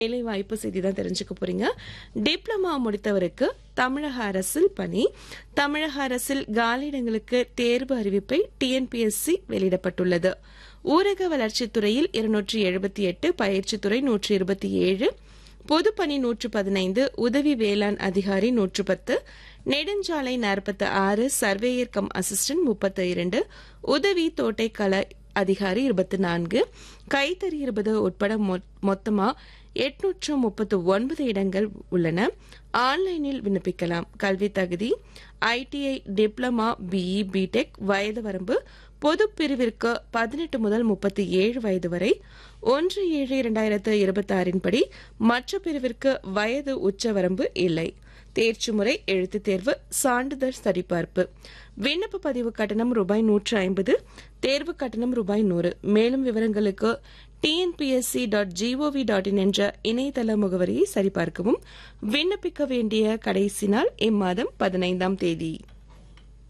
வேலை வாய்ப்பு செய்தி தான் தெரிஞ்சுக்க போறீங்க டிப்ளமா முடித்தவருக்கு தமிழக அரசில் பணி தமிழக அரசில் காலியிடங்களுக்கு தேர்வு அறிவிப்பை டிஎன்பிஎஸ்சி வெளியிடப்பட்டுள்ளது ஊரக வளர்ச்சித் துறையில் இருநூற்றி எழுபத்தி எட்டு பயிற்சித்துறை நூற்றி இருபத்தி ஏழு பொதுப்பணி நூற்று பதினைந்து உதவி வேளாண் அதிகாரி நூற்று பத்து நெடுஞ்சாலை நாற்பத்தி ஆறு சர்வேயர் கம் அசிஸ்டன்ட் முப்பத்தி இரண்டு உதவி தோட்டைக்கலை அதிகாரி இருபத்தி நான்கு கைத்தறி இருபது உட்பட மொத்தமா எட்நூற்று முப்பத்து ஒன்பது இடங்கள் உள்ளன ஆன்லைனில் விண்ணப்பிக்கலாம் கல்வி தகுதி ஐடிஐ டிப்ளமா பிஇ பிடெக் வயது வரம்பு பொது பிரிவிற்கு பதினெட்டு முதல் முப்பத்தி ஏழு வயது வரை ஒன்று ஏழு இரண்டாயிரத்து இருபத்தி ஆறின் படி மற்ற பிரிவிற்கு வயது உச்சவரம்பு இல்லை தேர்ச்சி முறை எழுத்துத் தேர்வு சான்றிதழ் சரிபார்ப்பு விண்ணப்ப பதிவு கட்டணம் ரூபாய் நூற்று ஐம்பது தேர்வு கட்டணம் ரூபாய் நூறு மேலும் விவரங்களுக்கு TNPSC dot gov dot in என்ற இணையதள முகவரியை சரிபார்க்கவும் விண்ணப்பிக்க வேண்டிய கடைசி நாள் இம்மாதம் பதினைந்தாம் தேதி